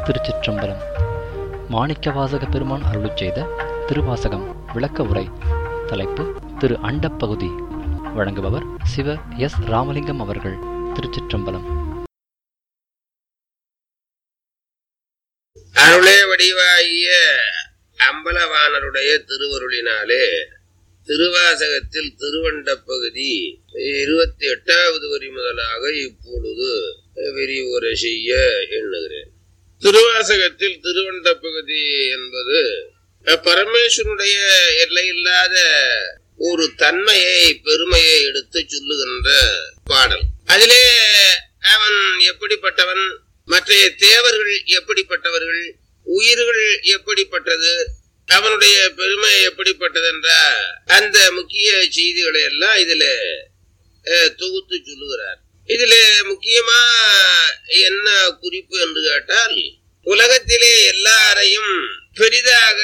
திருச்சிற்றம்பலம் மாணிக்கவாசக பெருமான் அருளுச் செய்த திருவாசகம் விளக்க உரை தலைப்பு திரு அண்டப்பகுதி வழங்குபவர் சிவ எஸ் ராமலிங்கம் அவர்கள் திருச்சிற்றம்பலம் அருளே வடிவாகிய அம்பலவாணருடைய திருவருளினாலே திருவாசகத்தில் திருவண்ட பகுதி இருபத்தி எட்டாவது வரி முதலாக இப்பொழுது விரிவுரை செய்ய எண்ணுகிறேன் திருவாசகத்தில் திருவண்ட பகுதி என்பது பரமேஸ்வரனுடைய எல்லையில்லாத ஒரு தன்மையை பெருமையை எடுத்து சொல்லுகின்ற பாடல் அதிலே அவன் எப்படிப்பட்டவன் மற்ற தேவர்கள் எப்படிப்பட்டவர்கள் உயிர்கள் எப்படிப்பட்டது அவனுடைய பெருமை எப்படிப்பட்டது என்ற அந்த முக்கிய செய்திகளை எல்லாம் இதுல அஹ், தொகுத்து சொல்லுகிறார் இதுல முக்கியமா என்ன குறிப்பு என்று கேட்டால் உலகத்திலே எல்லாரையும் பெரிதாக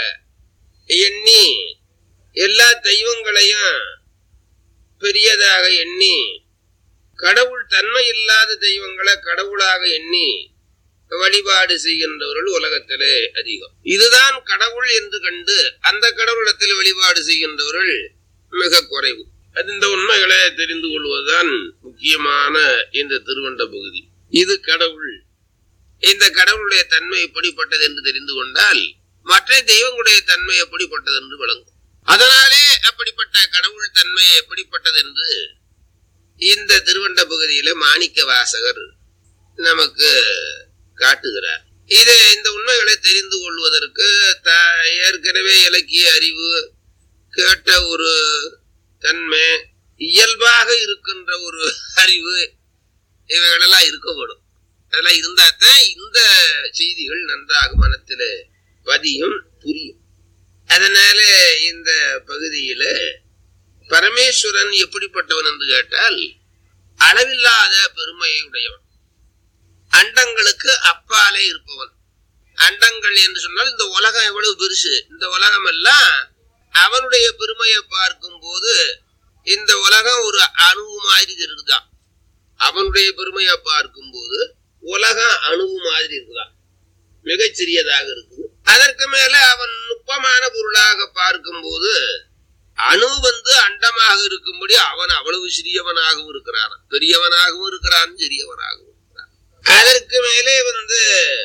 எண்ணி எல்லா தெய்வங்களையும் பெரியதாக எண்ணி கடவுள் தன்மை இல்லாத தெய்வங்களை கடவுளாக எண்ணி வழிபாடு செய்கின்றவர்கள் உலகத்திலே அதிகம் இதுதான் கடவுள் என்று கண்டு அந்த கடவுளத்தில் வழிபாடு செய்கின்றவர்கள் மிக குறைவு அது இந்த உண்மைகளை தெரிந்து கொள்வதுதான் முக்கியமான இந்த திருவண்ட பகுதி இது கடவுள் இந்த கடவுளுடைய தன்மை எப்படிப்பட்டது என்று தெரிந்து கொண்டால் மற்ற தெய்வங்களுடைய தன்மை எப்படிப்பட்டது என்று விளங்கும் அதனாலே அப்படிப்பட்ட கடவுள் தன்மை எப்படிப்பட்டது என்று இந்த திருவண்ட பகுதியில மாணிக்க வாசகர் நமக்கு காட்டுகிறார் இது இந்த உண்மைகளை தெரிந்து கொள்வதற்கு த- ஏற்கனவே இலக்கிய அறிவு கேட்ட ஒரு தன்மை இயல்பாக இருக்கின்ற ஒரு அறிவு இவைகளெல்லாம் இருக்கப்படும் அதெல்லாம் இருந்தாத்தான் இந்த செய்திகள் நன்றாக மனத்தில பதியும் புரியும் அதனால இந்த பகுதியில பரமேஸ்வரன் எப்படிப்பட்டவன் என்று கேட்டால் அளவில்லாத பெருமையை உடையவன் அண்டங்களுக்கு அப்பாலே இருப்பவன் அண்டங்கள் என்று சொன்னால் இந்த உலகம் எவ்வளவு பெருசு இந்த உலகம் எல்லாம் அவனுடைய பெருமையை பார்க்கும் போது இந்த உலகம் ஒரு அணுவு மாதிரி இருக்குதான் அவனுடைய பெருமையை பார்க்கும் போது உலகம் அணுவு மாதிரி இருக்குதான் மிகச் சிறியதாக இருக்குது அதற்கு மேல அவன் நுட்பமான பொருளாக பார்க்கும்போது அணு வந்து அண்டமாக இருக்கும்படி அவன் அவ்வளவு சிறியவனாகவும் இருக்கிறான் பெரியவனாகவும் இருக்கிறான் சிறியவனாகவும் இருக்கிறான் அதற்கு மேலே வந்து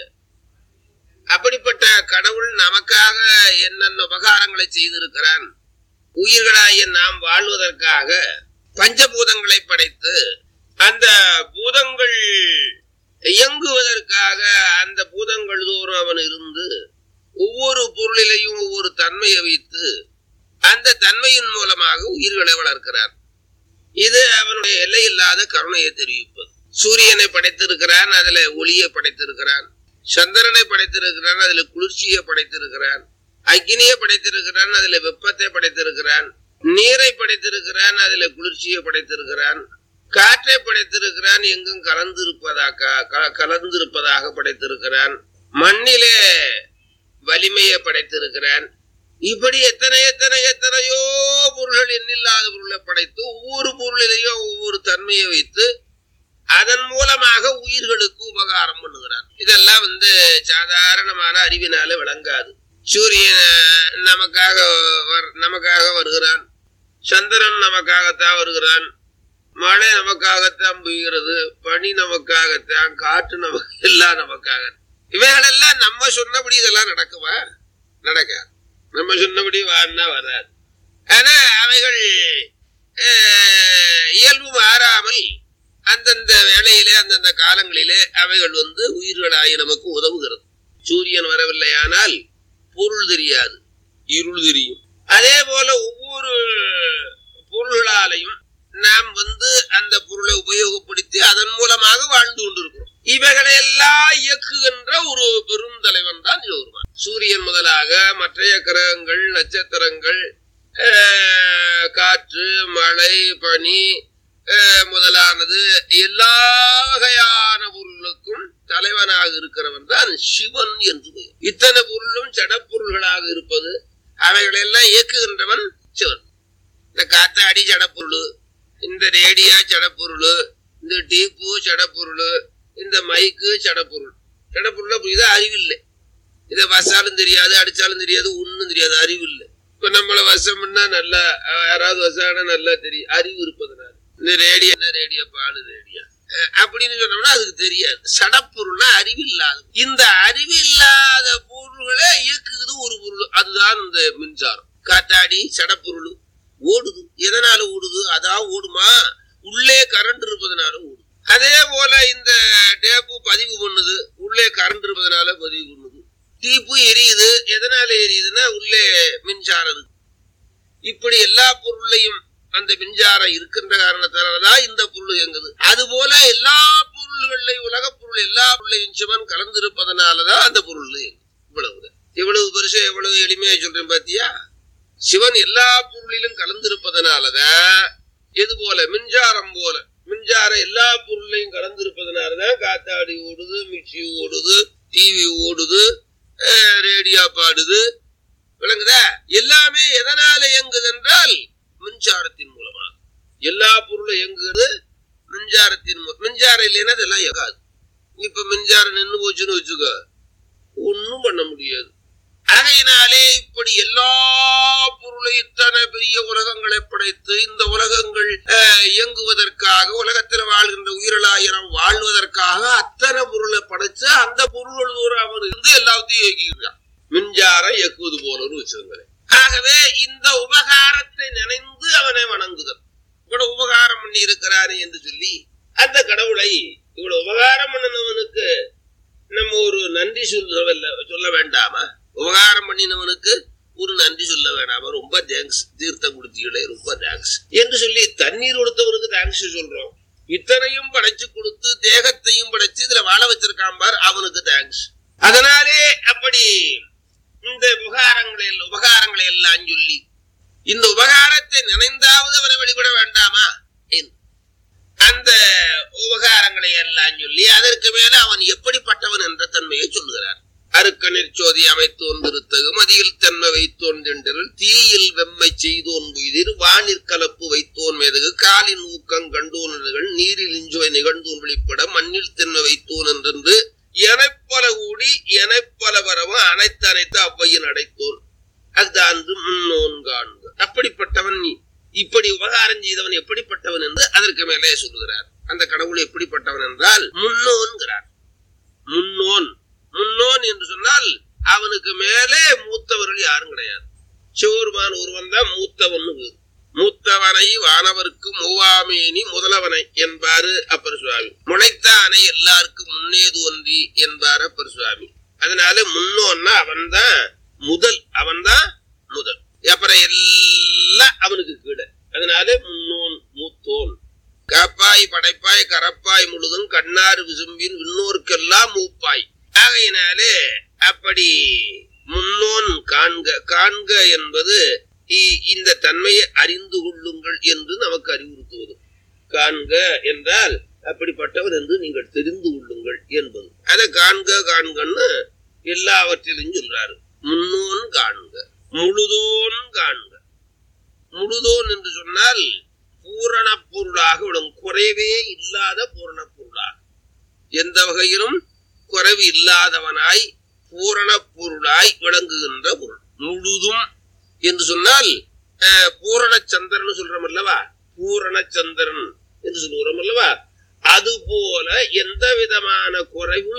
அப்படிப்பட்ட கடவுள் நமக்காக என்னென்ன உபகாரங்களை செய்திருக்கிறான் உயிர்களாகிய நாம் வாழ்வதற்காக பஞ்சபூதங்களை படைத்து அந்த பூதங்கள் இயங்குவதற்காக அந்த பூதங்கள் தோறும் அவன் இருந்து ஒவ்வொரு பொருளிலையும் ஒவ்வொரு தன்மையை வைத்து அந்த தன்மையின் மூலமாக உயிர்களை வளர்க்கிறான் இது அவனுடைய எல்லையில்லாத கருணையை தெரிவிப்பது சூரியனை படைத்திருக்கிறான் அதுல ஒளியை படைத்திருக்கிறான் சந்திரனை படைத்திருக்கிறான் அதுல குளிர்ச்சியை படைத்திருக்கிறான் அக்னியை படைத்திருக்கிறான் அதுல வெப்பத்தை படைத்திருக்கிறான் நீரை படைத்திருக்கிறான் அதுல குளிர்ச்சியை படைத்திருக்கிறான் காற்றை படைத்திருக்கிறான் எங்கும் கலந்திருப்பதாக க- கலந்திருப்பதாக படைத்திருக்கிறான் மண்ணிலே வலிமையை படைத்திருக்கிறான் இப்படி எத்தனை எத்தனை எத்தனையோ பொருள்கள் எண்ணில்லாத பொருளை படைத்து ஒவ்வொரு பொருளிலையும் ஒவ்வொரு தன்மையை வைத்து அதன் மூலமாக உயிர்களுக்கு உபகாரம் பண்ணுகிறான் இதெல்லாம் வந்து சாதாரணமான அறிவினால விளங்காது சூரியன் நமக்காக வர்- நமக்காக வருகிறான் சந்திரன் நமக்காகத்தான் வருகிறான் மழை நமக்காகத்தான் பெய்கிறது பனி நமக்காகத்தான் காற்று நமக்கு எல்லாம் நமக்காக இவைகளெல்லாம் நம்ம சொன்னபடி இதெல்லாம் நடக்குமா நடக்காது நம்ம சொன்னபடி வான்னா வராது ஆனா அவைகள் அஹ், இயல்பு மாறாமல் அந்தந்த வேளையிலே அந்தந்த காலங்களிலே அவைகள் வந்து உயிர்களாகி நமக்கு உதவுகிறது சூரியன் வரவில்லையானால் பொருள் தெரியாது இருள் தெரியும் அதே போல ஒவ்வொரு பொருள்களாலையும் நாம் வந்து அந்த பொருளை உபயோகப்படுத்தி அதன் மூலமாக வாழ்ந்து கொண்டிருக்கிறோம் இவைகளை எல்லாம் இயக்குகின்ற ஒரு பெருந்தலைவன் தான் சிவபெருமான் சூரியன் முதலாக மற்றைய கிரகங்கள் நட்சத்திரங்கள் அஹ், காற்று மழை பனி அஹ், முதலானது எல்லா வகையான பொருளுக்கும் தலைவனாக இருக்கிறவன் தான் சிவன் என்று பெயர். இத்தனை பொருளும் ஜடப்பொருள்களாக இருப்பது அவைகளெல்லாம் இயக்குகின்றவன் சிவன் இந்த காத்தாடி ஜடப்பொருள் இந்த ரேடியா ஜடப்பொருள் இந்த டீப்பு ஜடப்பொருள் இந்த மைக்கு ஜடப்பொருள் ஜடப்பொருளா புரியுதா அறிவு இல்லை இதை வசாலும் தெரியாது அடிச்சாலும் தெரியாது ஒண்ணும் தெரியாது அறிவு இல்லை இப்ப நம்மள வசம் பண்ணா நல்லா அஹ், யாராவது வசானா நல்லா தெரியும் அறிவு இருப்பதனால இந்த ரேடியோ என்ன ரேடியோ பாலு ரேடியோ அஹ், அப்படின்னு சொன்னோம்னா அதுக்கு தெரியாது சடப்பொருள்னா அறிவு இல்லாத இந்த அறிவு இல்லாத பொருள்களை இயக்குது ஒரு பொருள் அதுதான் இந்த மின்சாரம் காத்தாடி சடப்பொருள் ஓடுது எதனால ஓடுது அதான் ஓடுமா உள்ளே கரண்ட் இருப்பதனால ஓடுது அதே போல இந்த டேப்பு பதிவு பண்ணுது உள்ளே கரண்ட் இருப்பதனால பதிவு பண்ணுது டீப்பு எரியுது எதனால எரியுதுன்னா உள்ளே மின்சாரம் இருக்கு இப்படி எல்லா பொருளையும் அந்த மின்சாரம் இருக்கின்ற காரணத்தினாலதான் இந்த பொருள் இயங்குது அது போல எல்லா பொருள்களையும் உலக பொருள் எல்லா பொருளையும் சிவன் கலந்திருப்பதனாலதான் அந்த பொருள் இயங்குது இவ்வளவுதான் இவ்வளவு பெருசு எவ்வளவு எளிமையா சொல்றேன் பாத்தியா சிவன் எல்லா பொருளிலும் கலந்திருப்பதனாலதான் இது போல மின்சாரம் போல மின்சாரம் எல்லா பொருளையும் கலந்திருப்பதனாலதான் காத்தாடி ஓடுது மிக்சி ஓடுது டிவி ஓடுது அஹ், ரேடியோ பாடுது விளங்குதா எல்லாமே எதனால இயங்குது என்றால் மின்சாரத்தின் மூலமாக எல்லா பொருளும் இயங்குது மின்சாரத்தின் மூ- மின்சாரம் இல்லைன்னா இதெல்லாம் இயங்காது இப்ப மின்சாரம் நின்னு போச்சுன்னு வச்சுக்க ஒண்ணும் பண்ண முடியாது ஆகையினாலே இப்படி எல்லா பொருளையும் இத்தனை பெரிய உலகங்களை படைத்து இந்த உலகங்கள் அஹ், இயங்குவதற்காக உலகத்தில் வாழ்கின்ற உயிரலாயிரம் வாழ்வதற்காக அத்தனை பொருளை படைச்சு அந்த பொருள் தூரம் அவர் இருந்து எல்லாத்தையும் இயக்கிக்கிறான் மின்சாரம் இயக்குவது போலன்னு வச்சுருங்களேன் ஆகவே இந்த உபகாரத்தை நினைந்து அவனை வணங்குதல் இவ்வளவு உபகாரம் பண்ணி இருக்கிறாரு என்று சொல்லி அந்த கடவுளை இவ்வளவு உபகாரம் பண்ணினவனுக்கு நம்ம ஒரு நன்றி சொல்ல சொல்ல வேண்டாமா உபகாரம் பண்ணினவனுக்கு ஒரு நன்றி சொல்ல வேண்டாமா ரொம்ப தேங்க்ஸ் தீர்த்தம் கொடுத்தீங்களே ரொம்ப தேங்க்ஸ் என்று சொல்லி தண்ணீர் கொடுத்தவனுக்கு தேங்க்ஸ் சொல்றோம் இத்தனையும் படைச்சு கொடுத்து தேகத்தையும் படைச்சு இதுல வாழ வச்சிருக்கான் பார் அவனுக்கு தேங்க்ஸ் அதனாலே அப்படி இந்த உபகாரங்களை எல்லாம் உபகாரங்களை எல்லாம் சொல்லி இந்த உபகாரத்தை நினைந்தாவது அவரை வழிபட வேண்டாமா என்று. அந்த உபகாரங்களை எல்லாம் சொல்லி அதற்கு மேல அவன் எப்படிப்பட்டவன் என்ற தன்மையை சொல்லுகிறார் அருக்கனிற் சோதி அமைத்தோன் திருத்தகு மதியில் தன்மை வைத்தோன் தென்றல் தீயில் வெம்மை செய்தோன் உயிர் வானிற் கலப்பு வைத்தோன் மேதகு காலின் ஊக்கம் கண்டோன் நிகழ் நீரில் இஞ்சோய் நிகழ்ந்தோன் வெளிப்பட மண்ணில் தென்மை வைத்தோன் என்றென்று எனப்பல கூடி எனப்பல வரவும் அனைத்து அனைத்து அவ்வையின் அடைத்தோன் அதுதான் முன்னோன் காண்க அப்படிப்பட்டவன் நீ இப்படி உபகாரம் செய்தவன் எப்படிப்பட்டவன் என்று அதற்கு மேலே சொல்லுகிறார் அந்த கடவுள் எப்படிப்பட்டவன் என்றால் முன்னோன்கிறார் முன்னோன் முன்னோன் என்று சொன்னால் அவனுக்கு மேலே மூத்தவர்கள் யாரும் கிடையாது சிவருமான் ஒருவன் தான் மூத்தவன் மூத்தவனை வானவர்க்கு மூவாமேனி முதலவனை என்பாரு அப்பர் சுவாமி முளைத்தானை எல்லாருக்கும் முன்னே தோன்றி என்பார் அப்பர் சுவாமி அதனால முன்னோன்னா அவன்தான் முதல் அவன்தான் முதல் அப்புறம் எல்லாம் அவனுக்கு கீழே அதனால முன்னோன் மூத்தோன் காப்பாய் படைப்பாய் கரப்பாய் முழுதும் கண்ணாறு விசும்பின் விண்ணோர்க்கெல்லாம் மூப்பாய் ஆகையினாலே அப்படி முன்னோன் காண்க காண்க என்பது இ- இந்த தன்மையை அறிந்து கொள்ளுங்கள் என்று நமக்கு அறிவுறுத்துவது காண்க என்றால் அப்படிப்பட்டவர் என்று நீங்கள் தெரிந்து கொள்ளுங்கள் என்பது அதை காண்க காண்கன்னு எல்லாவற்றிலும் சொல்றாரு முன்னோன் காண்க முழுதோன் காண்க முழுதோன் என்று சொன்னால் பூரண பொருளாக விளங்கும் குறைவே இல்லாத பூரண பொருளாக எந்த வகையிலும் குறைவு இல்லாதவனாய் பூரண பொருளாய் விளங்குகின்ற பொருள் முழுதும் என்று சொன்னால் அஹ், பூரண சந்திரன் சொல்றோம் அல்லவா பூரண சந்திரன் என்று சொல்லுகிறோம் அல்லவா அதுபோல எந்த விதமான குறைவும்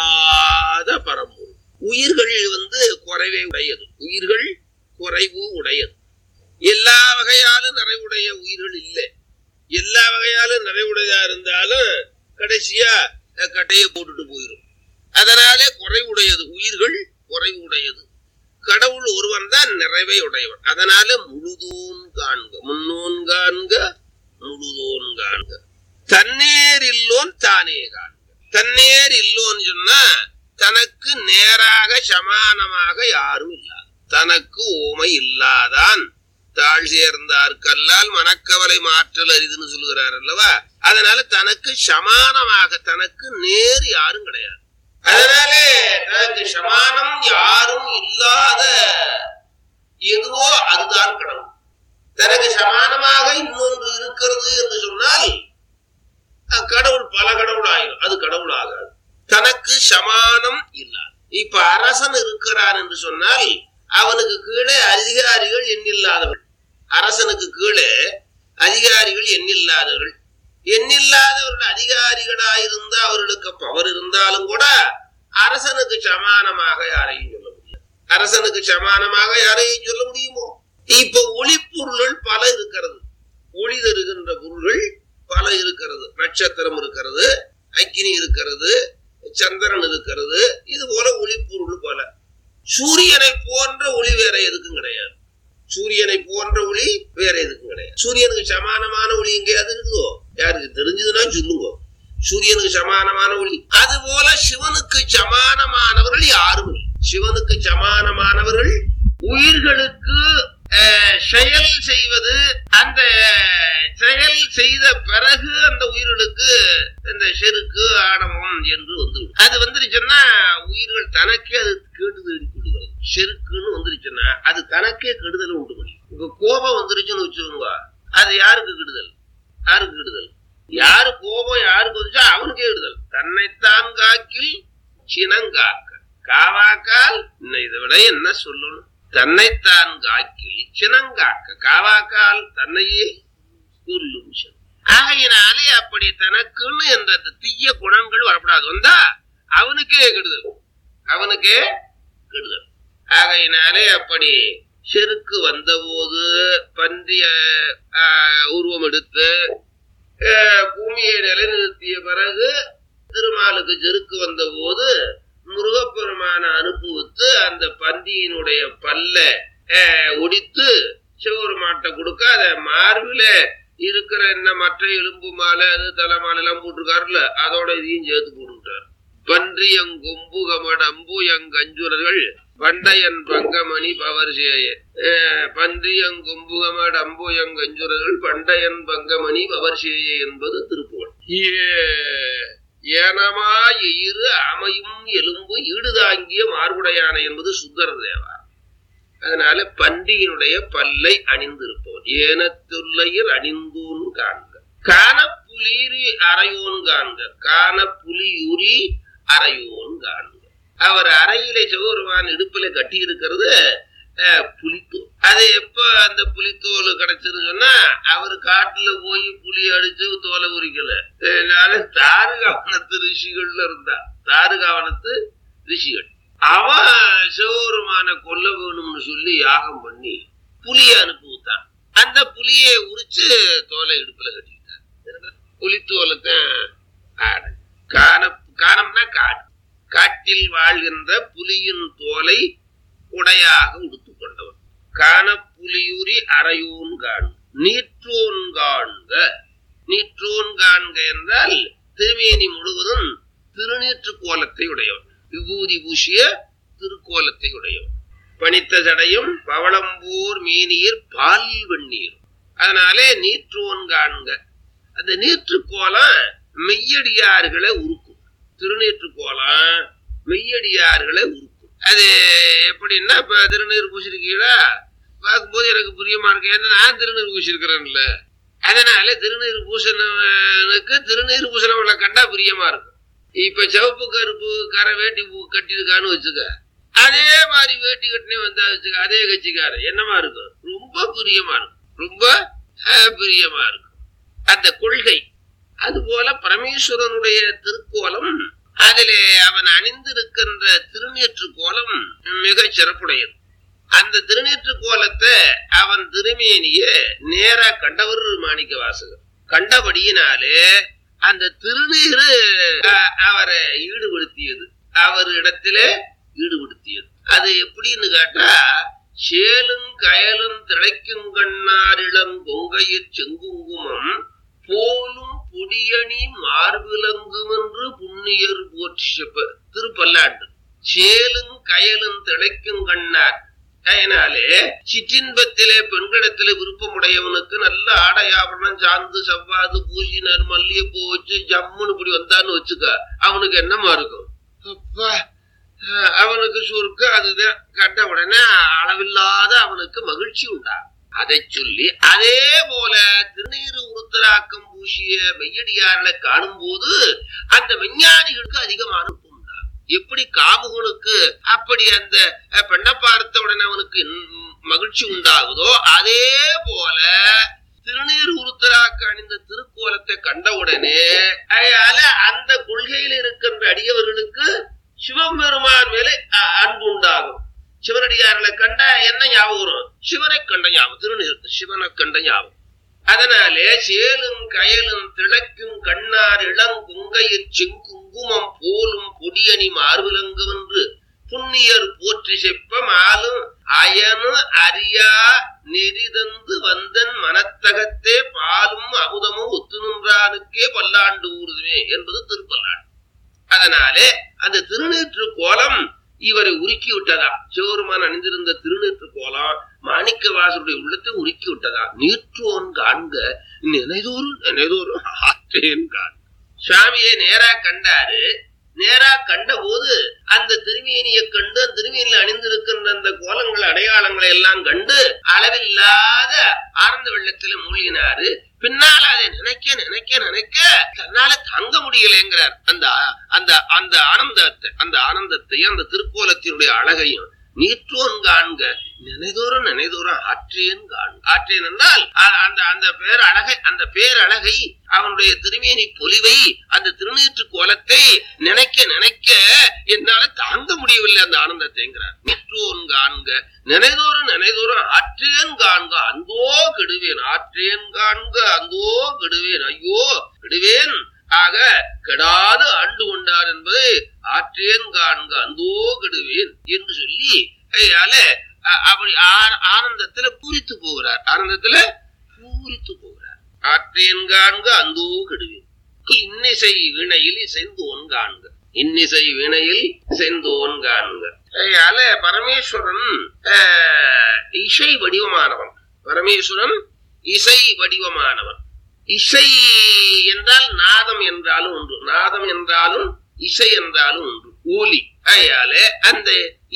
இல்லாத பரம்பொருள் உயிர்கள் வந்து குறைவே உடையது உயிர்கள் குறைவு உடையது எல்லா வகையாலும் நிறைவுடைய உயிர்கள் இல்லை எல்லா வகையாலும் நிறைவுடையதா இருந்தாலும் கடைசியா அஹ், கட்டையை போட்டுட்டு போயிடும் அதனாலே குறைவுடையது உயிர்கள் குறைவு உடையது கடவுள் ஒருவன் தான் நிறைவை உடையவன் அதனால முழுதோன் காண்க முன்னோன் காண்க முழுதோன் காண்க தன்னேர் இல்லோன் தானே காண்க தன்னேர் இல்லோன்னு சொன்னா தனக்கு நேராக சமானமாக யாரும் இல்லாது தனக்கு ஓமை இல்லாதான் தாழ் சேர்ந்தார் கல்லால் மனக்கவலை மாற்றல் அரிதுன்னு சொல்லுகிறார் அல்லவா அதனால தனக்கு சமானமாக தனக்கு நேர் யாரும் கிடையாது அதனாலே தனக்கு சமானம் யாரும் இல்லாத எதுவோ அதுதான் கடவுள் தனக்கு சமானமாக இன்னொன்று இருக்கிறது என்று சொன்னால் அஹ், கடவுள் பல கடவுள் ஆயிரும் அது கடவுள் ஆகாது தனக்கு சமானம் இல்லாத இப்ப அரசன் இருக்கிறான் என்று சொன்னால் அவனுக்கு கீழே அதிகாரிகள் எண்ணில்லாதவர்கள் அரசனுக்கு கீழே அதிகாரிகள் எண்ணில்லாதவர்கள் எண்ணில்லாதவர்கள் அதிகாரிகளாயிருந்து அவர்களுக்கு பவர் இருந்தாலும் கூட அரசனுக்கு சமானமாக யாரையும் சொல்ல முடியாது அரசனுக்கு சமானமாக யாரையும் சொல்ல முடியுமோ இப்ப ஒளிப்பொருள்கள் பல இருக்கிறது ஒளி தருகின்ற பொருள்கள் பல இருக்கிறது நட்சத்திரம் இருக்கிறது அக்கினி இருக்கிறது சந்திரன் இருக்கிறது இது போல ஒளிப்பொருள் பல சூரியனை போன்ற ஒளி வேற எதுக்கும் கிடையாது சூரியனை போன்ற ஒளி வேற எதுக்கும் கிடையாது சூரியனுக்கு சமானமான ஒளி எங்கேயாவது இருக்குதோ யாருக்கு தெரிஞ்சதுன்னா சொல்லுங்க சூரியனுக்கு சமானமான ஒளி அது போல சிவனுக்கு சமானமானவர்கள் யாரும் இல்லை சிவனுக்கு சமானமானவர்கள் உயிர்களுக்கு அஹ், செயல் செய்வது அந்த செயல் செய்த பிறகு அந்த உயிர்களுக்கு இந்த செருக்கு ஆணவம் என்று வந்து அது வந்துருச்சுன்னா உயிர்கள் தனக்கே அது கேட்டு தேடி கொள்கிறது செருக்குன்னு வந்துருச்சுன்னா அது தனக்கே கெடுதல் உண்டு பண்ணி இப்ப கோபம் வந்துருச்சுன்னு வச்சுக்கோங்க அது யாருக்கு கெடுதல் யாருக்கு கெடுதல் யாரு கோபம் யாருக்கு வந்துச்சோ அவனுக்கே கெடுதல் தன்னைத்தான் காக்கில் சினங்காக்க காவாக்கால் இன்னும் இதை விட என்ன சொல்லணும் தன்னைத்தான் காக்கில் சினங்காக்க காவாக்கால் தன்னையே கொல்லும் சினம். ஆகையினாலே அப்படி தனக்குன்னு என்ற அந்த தீய குணங்கள் வரக்கூடாது வந்தா அவனுக்கே கெடுதல் அவனுக்கே கெடுதல் ஆகையினாலே அப்படி செருக்கு வந்தபோது பன்றிய ஆஹ், உருவம் எடுத்து ஆஹ், பூமியை நிலைநிறுத்திய பிறகு திருமாலுக்கு செருக்கு வந்தபோது முருகப்பெருமான அனுப்புவித்து அந்த பன்றியினுடைய பல்ல ஆஹ், ஒடித்து சிவபெருமாட்ட கொடுக்க அதை மார்பில இருக்கிற என்ன மற்ற எலும்பு மாலை அது தலை மாலை எல்லாம் போட்டிருக்காருல்ல அதோட இதையும் சேர்த்து போட்டுட்டார் பன்றியங்கொம்பு கமடம்பு எங்கஞ்சுரர்கள் பண்டையன் பங்கமணி பவர்சேய பன்றியங்கொம்பு கமடம்பு எங்கஞ்சுரர்கள் பண்டையன் பங்கமணி பவர்சேய என்பது திருப்புகழ் ஏ- ஏனமா எயிறு அமையும் எலும்பு ஈடுதாங்கிய மார்புடையானை என்பது சுந்தர தேவா அதனால பன்றியினுடைய பல்லை அணிந்திருப்பவன் ஏனத்துள்ளையில் அணிந்தூன் காண்க காண புலிரி அறையோன் காண்க காண புலியுரி அறையோன் காண்க அவர் அறையிலே சிவபெருமான் இடுப்பில கட்டி இருக்கிறது புலித்தோல் அது எப்ப அந்த புலித்தோல் கிடைச்சதுன்னு சொன்னா அவர் காட்டுல போய் புலி அடிச்சு தோலை உரிக்கல அதனால தாருகாவனத்து ரிஷிகள்ல இருந்தா தாருகாவனத்து ரிஷிகள் அவன் சிவபெருமான கொல்ல வேணும்னு சொல்லி யாகம் பண்ணி புலிய அனுப்புவித்தான் அந்த புலியை உரிச்சு தோலை இடுப்புல கட்டிக்கிட்டான் புலித்தோலத்தான் காடு காண காணம்னா காடு காட்டில் வாழ்கின்ற புலியின் தோலை உடையாக உடுத்துக் கொண்டவன் காண புலியூரி அறையூன் காண் நீற்றோன் காண்க நீற்றோன் காண்க என்றால் திருமேனி முழுவதும் திருநீற்று கோலத்தை உடையவன் விபூதி பூசிய திருக்கோலத்தை உடையவன் பனித்த சடையும் பவளம்பூர் மீனீர் பால் வெந்நீர் அதனாலே நீற்றோன் காண்க அந்த நீற்று கோலம் மெய்யடியார்களை உருக்கும் திருநீற்று கோலம் மெய்யடியார்களை உருக்கும் அது எப்படின்னா இப்ப திருநீர் பூசிருக்கீங்களா பார்க்கும்போது எனக்கு புரியமா இருக்கு ஏன்னா நான் திருநீர் பூசிருக்கிறேன்ல அதனால திருநீர் பூசணவனுக்கு திருநீர் பூசணவனை கண்டா பிரியமா இருக்கும் இப்ப சிவப்பு கருப்பு கரை வேட்டி பூ கட்டியிருக்கான்னு வச்சுக்க அதே மாதிரி வேட்டி கட்டினே வந்தா வச்சுக்க அதே கட்சிக்காரன் என்னமா இருக்கும் ரொம்ப பிரியமா இருக்கும் ரொம்ப அஹ், பிரியமா இருக்கும் அந்த கொள்கை அதுபோல பரமேஸ்வரனுடைய திருக்கோலம் அதிலே அவன் அணிந்திருக்கின்ற திருநீற்று கோலம் மிகச் சிறப்புடையது அந்த திருநீற்று கோலத்தை அவன் திருமேனிய நேரா கண்டவர் மாணிக்க வாசகர் கண்டபடியினாலே அந்த திருநீரு அஹ், அவரை ஈடுபடுத்தியது அவர் இடத்திலே ஈடுபடுத்தியது அது எப்படின்னு கேட்டா சேலும் கயலும் திளைக்கும் கண்ணாரிளம் கொங்கையில் செங்குங்குமம் போலும் பொடியணி மார்பிலங்கும் என்று புண்ணியர் போற்றி செப்ப திருப்பல்லாண்டு சேலும் கயலும் திளைக்கும் கண்ணார் அதனாலே சிற்றின்பத்திலே பெண்களிடத்திலே விருப்பமுடையவனுக்கு நல்ல ஆடை ஆபரணம் சார்ந்து செவ்வாது பூசினர் மல்லிகைப்பூ வச்சு ஜம்முன்னு இப்படி வந்தான்னு வச்சுக்க அவனுக்கு என்னமா இருக்கும் அப்பா அஹ் அவனுக்கு சுருக்கு அதுதான் கண்ட உடனே அளவில்லாத அவனுக்கு மகிழ்ச்சி உண்டா அதை சொல்லி அதே போல திருநீறு உருத்தராக்கம் பூசிய மெய்யடியார்களை காணும் போது அந்த விஞ்ஞானிகளுக்கு அதிகமான விருப்பம் உண்டாகும். எப்படி காமுகனுக்கு அப்படி அந்த அஹ், பெண்ணை பார்த்த உடனே அவனுக்கு இன்- மகிழ்ச்சி உண்டாகுதோ அதே போல திருநீர் உருத்தராக்க அணிந்த திருக்கோலத்தை கண்டவுடனே அதனால அந்த கொள்கையில் இருக்கின்ற அடியவர்களுக்கு சிவபெருமான் மேலே அ- அன்பு உண்டாகும் சிவனடியார்களை கண்ட என்ன ஞாபகம் வரும் சிவனை கண்ட ஞாபகம் திருநீர் சிவனை கண்ட ஞாபகம் அதனாலே சேலும் கயலும் திளைக்கும் கண்ணார் இளங்குங்கையிற் செங்குங்குமம் போலும் பொடியணி மார்பிலங்கு என்று புண்ணியர் போற்றி செப்ப மாலும் அயனு அறியா நெறிதந்து வந்தன் மனத்தகத்தே பாலும் அமுதமும் ஒத்து நின்றானுக்கே பல்லாண்டு ஊறுதுமே என்பது திருப்பல்லாண்டு அதனாலே அந்த திருநீற்று கோலம் இவரை உருக்கி விட்டதா சிவருமான் அணிந்திருந்த திருநீற்று கோலம் மாணிக்க வாசருடைய உள்ளத்தை உருக்கி விட்டதா நீற்றோன் காண்க நினைதோறும் நினைதோறும் ஆற்றேன் காண்க சுவாமியை நேரா கண்டாரு நேரா கண்ட போது அந்த திருமேனியை கண்டு அந்த திருமேனியில் அணிந்திருக்கின்ற அந்த கோலங்கள் அடையாளங்களை எல்லாம் கண்டு அளவில்லாத ஆனந்த வெள்ளத்துல மூழ்கினாரு பின்னால அதை நினைக்க நினைக்க நினைக்க தன்னால தாங்க முடியலைங்கிறார் அந்த அந்த அந்த ஆனந்தத்தை அந்த ஆனந்தத்தையும் அந்த திருக்கோலத்தினுடைய அழகையும் நீற்றோன் காண்க நினைதோறும் நினைதோறும் ஆற்றேன் காண்க ஆற்றேன் என்றால் அ- அந்த அந்த பேர் அழகை அந்த பேர் அழகை அவனுடைய திருமேனி பொலிவை அந்த திருநீற்று கோலத்தை நினைக்க நினைக்க என்னால தாங்க முடியவில்லை அந்த ஆனந்தத்தைங்கிறார் நீற்றோன் காண்க நினைதோறும் நினைதோறும் ஆற்றேன் காண்க அந்தோ கெடுவேன் ஆற்றேன் காண்க அந்தோ கெடுவேன் ஐயோ கெடுவேன் ஆக கெடாது ஆண்டு கொண்டார் என்பதை ஆற்றேன் காண்க அந்தோ கெடுவேன் என்று சொல்லி அதனால அ- அப்படி ஆ- ஆனந்தத்துல பூரித்து போகிறார் ஆனந்தத்துல பூரித்து போகிறார் ஆற்றேன் காண்க அந்தோ கெடுவேன் இன்னிசை வினையில் இசைந்தோன் காண்க இன்னிசை வினையில் இசைந்தோன் காண்க அதனால பரமேஸ்வரன் அஹ், இசை வடிவமானவன் பரமேஸ்வரன் இசை வடிவமானவன் இசை என்றால் நாதம் என்றாலும் ஒன்று நாதம் என்றாலும் இசை என்றாலும் ஒன்று ஓலி அதனால அந்த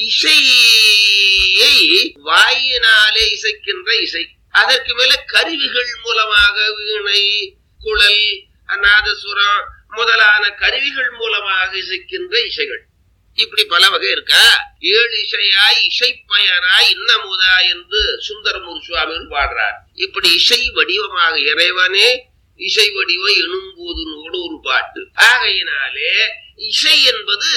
இசையை வாயினாலே இசைக்கின்ற இசை அதற்கு மேல கருவிகள் மூலமாக வீணை குழல் நாதசுரம் முதலான கருவிகள் மூலமாக இசைக்கின்ற இசைகள் இப்படி பல வகை இருக்கா ஏழு இசையாய் இசைப்பயனாய் இன்னமுதா என்று சுந்தரமூர் சுவாமிகள் பாடுறார் இப்படி இசை வடிவமாக இறைவனே இசை வடிவம் எனும்போதுனோடு ஒரு பாட்டு ஆகையினாலே இசை என்பது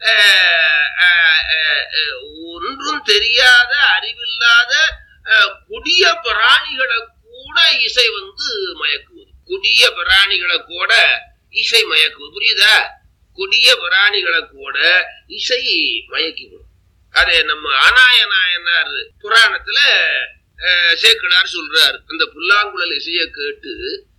அஹ், அஹ், அஹ், அஹ், ஒன்றும் தெரியாத அறிவில்லாத அஹ், கொடிய பிராணிகளை கூட இசை வந்து மயக்குவது கொடிய பிராணிகளை கூட இசை மயக்குவது புரியுதா கொடிய பிராணிகளை கூட இசை மயக்கிவிடும் அது நம்ம ஆனாய நாயனார் புராணத்துல அஹ், சேக்கிழார் சொல்றார் அந்த புல்லாங்குழல் இசையை கேட்டு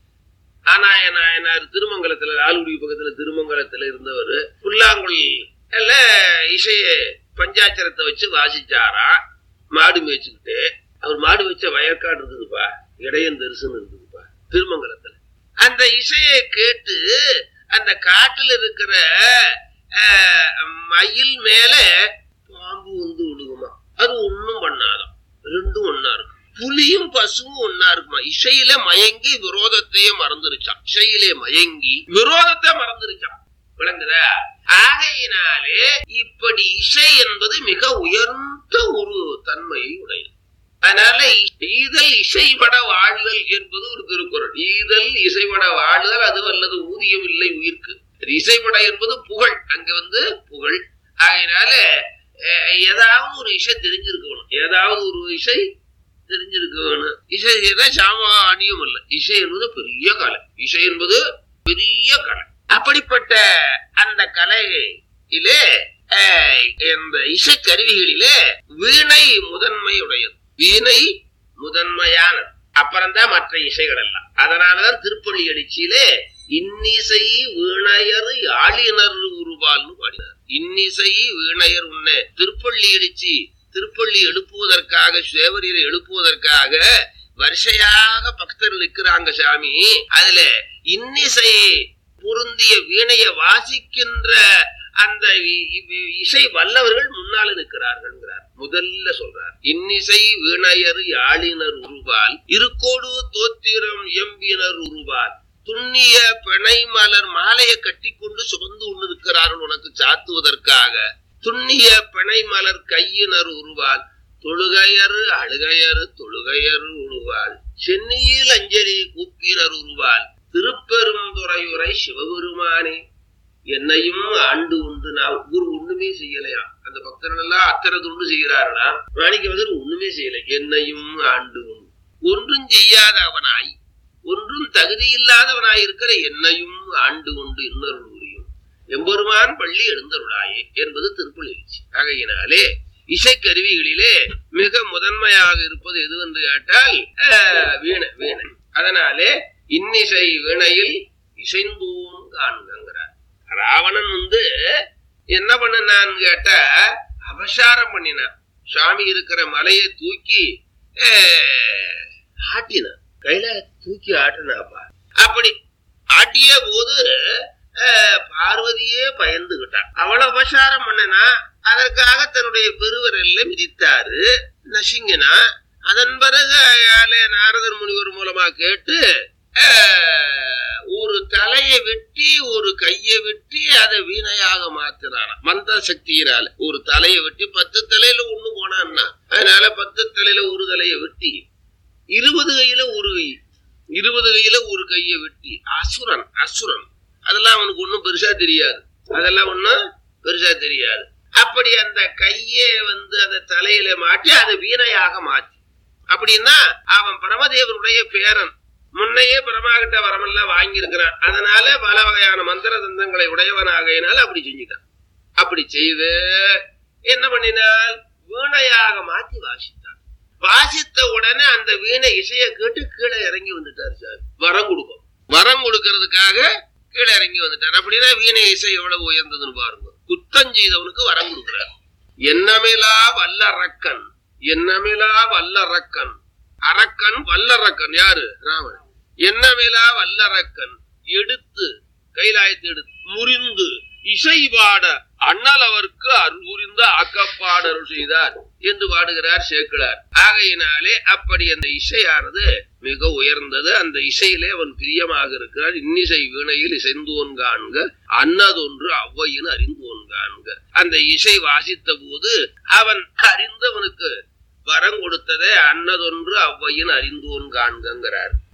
ஆனாய நாயனார் திருமங்கலத்துல லால்குடி பக்கத்துல திருமங்கலத்துல இருந்தவர் புல்லாங்குழல் இசைய பஞ்சாட்சரத்தை வச்சு வாசிச்சாரா மாடு மேய்ச்சிக்கிட்டு அவர் மாடு வச்ச வயற்காடு இருக்குதுப்பா இடையன் தரிசனம் இருக்குதுப்பா திருமங்கலத்துல அந்த இசையை கேட்டு அந்த காட்டுல இருக்கிற அஹ், மயில் மேல பாம்பு வந்து விழுகுமா அது ஒண்ணும் பண்ணாதாம் ரெண்டும் ஒன்னா இருக்கும் புலியும் பசுவும் ஒன்னா இருக்குமா இசையில மயங்கி விரோதத்தையே மறந்துருச்சான் இசையிலே மயங்கி விரோதத்தை மறந்துருச்சான் விளங்குதா ஆகையினாலே இப்படி இசை என்பது மிக உயர்ந்த ஒரு தன்மையை உடையது அதனால ஈதல் இசைபட வாழ்தல் என்பது ஒரு திருக்குறள் ஈதல் இசைபட வாழ்தல் அது அல்லது ஊதியம் இல்லை உயிர்க்கு அது இசைபட என்பது புகழ் அங்க வந்து புகழ் ஆகையினால அஹ், ஏதாவது ஒரு இசை தெரிஞ்சிருக்கணும் ஏதாவது ஒரு இசை தெரிஞ்சிருக்கணும் இசை தான் சாமானியம் அல்ல இசை என்பது பெரிய கலை இசை என்பது பெரிய கலை அப்படிப்பட்ட அந்த கலையிலே அஹ், இந்த இசை கருவிகளிலே வீணை முதன்மை உடையது வீணை முதன்மையானது அப்புறம்தான் மற்ற இசைகள் எல்லாம் அதனாலதான் திருப்பள்ளி எழுச்சியிலே இன்னிசை வீணையர் யாழினர் உருவால்னு பாடினார் இன்னிசை வீணையர் உன்ன திருப்பள்ளி எழுச்சி திருப்பள்ளி எழுப்புவதற்காக சேவரியரை எழுப்புவதற்காக வரிசையாக பக்தர் நிற்கிறாங்க சாமி அதுல இன்னிசை பொருந்திய வீணைய வாசிக்கின்ற அந்த இ- இ- இசை வல்லவர்கள் முன்னால நிற்கிறார்கள்ங்கிறார் முதல்ல சொல்றார் இன்னிசை வீணையர் யாழினர் உருவால் இருக்கோடு தோத்திரம் எம்பினர் உருவால் துண்ணிய பிணை மலர் மாலையை கட்டி கொண்டு சுமந்து கொண்டு இருக்கிறார்கள் உனக்கு சாத்துவதற்காக துண்ணிய பிணை மலர் கையினர் உருவால் தொழுகையர் அழுகையர் தொழுகையர் உருவாள் சென்னியில் அஞ்சலி கூப்பினர் உருவாள் திருப்பெருந்துறையுரை சிவபெருமானே என்னையும் ஆண்டு உண்டு நான் ஒரு ஒண்ணுமே செய்யலையா அந்த பக்தர்கள் எல்லாம் அத்தனை துண்டு செய்கிறார்களா மாணிக்கவாசர் ஒண்ணுமே செய்யல என்னையும் ஆண்டு உண்டு ஒன்றும் செய்யாதவனாய் ஒன்றும் தகுதியில்லாதவனாய் இருக்கிற என்னையும் ஆண்டு உண்டு இன்னொரு புரியும் எம்பெருமான் பள்ளி எழுந்தருளாயே என்பது திருப்புள் எழுச்சி ஆகையினாலே இசைக்கருவிகளிலே மிக முதன்மையாக இருப்பது எது என்று கேட்டால் ஆஹ், வீணை வீணை அதனாலே இன்னிசை வீணையில் இசைந்தோன் காண்கிறார் ராவணன் வந்து என்ன பண்ணினான்னு கேட்டா அபசாரம் பண்ணினான் சாமி இருக்கிற மலையை தூக்கி ஆஹ், ஆட்டினான் கையில தூக்கி ஆட்டினாப்பா அப்படி ஆட்டிய போது ஆஹ், பார்வதியே பயந்துகிட்டான் அவளை உபசாரம் பண்ணனா அதற்காக தன்னுடைய பெருவரல்ல மிதித்தாரு நசுங்கினா அதன் பிறகு அயாலே நாரதர் முனிவர் மூலமா கேட்டு ஆஹ், ஒரு தலையை வெட்டி ஒரு கையை வெட்டி அதை வீணையாக மாத்தினானா மந்த சக்தியினால ஒரு தலையை வெட்டி பத்து தலையில ஒண்ணு போனான்னா அதனால பத்து தலையில ஒரு தலையை வெட்டி இருபது கையில ஒரு கை இருபது கையில ஒரு கையை வெட்டி அசுரன் அசுரன் அதெல்லாம் அவனுக்கு ஒண்ணும் பெருசா தெரியாது அதெல்லாம் ஒண்ணும் பெருசா தெரியாது அப்படி அந்த கையை வந்து அந்த தலையில மாட்டி அதை வீணையாக மாத்தி அப்படின்னா அவன் பரமதேவனுடைய பேரன் முன்னையே பிரமாகிட்ட வரமெல்லாம் வாங்கியிருக்கிறான் அதனால பல வகையான மந்திர தந்தங்களை உடையவனாகையினால் அப்படி செஞ்சுட்டான் அப்படி செய்து என்ன பண்ணினால் வீணையாக மாத்தி வாசித்தான் வாசித்த உடனே அந்த வீணை இசையை கேட்டு கீழே இறங்கி வந்துட்டார் சார் வரம் கொடுக்கும் வரம் கொடுக்கறதுக்காக கீழே இறங்கி வந்துட்டார் அப்படின்னா வீணை இசை எவ்வளவு உயர்ந்ததுன்னு பாருங்க குத்தம் செய்தவனுக்கு வரம் கொடுக்கிறார் என்னமிலா வல்லரக்கன் என்னமிலா வல்லரக்கன் அரக்கன் வல்லரக்கன் யாரு ராமன் என்னமிலா வல்லரக்கன் எடுத்து கைலாயத்தை எடுத்து முறிந்து இசை பாட அண்ணல் அவருக்கு அருள்புரிந்த அக்கப்பாடருள் செய்தார் என்று பாடுகிறார் சேக்கிழார் ஆகையினாலே அப்படி அந்த இசையானது மிக உயர்ந்தது அந்த இசையிலே அவன் பிரியமாக இருக்கிறார் இன்னிசை வீணையில் இசைந்தோன் காண்க அன்னதொன்று அவ்வையின் அறிந்தோன் காண்க அந்த இசை வாசித்த போது அவன் அறிந்தவனுக்கு வரம் கொடுத்ததே அன்னதொன்று அவ்வையின் அறிந்தோன் காண்கிறார்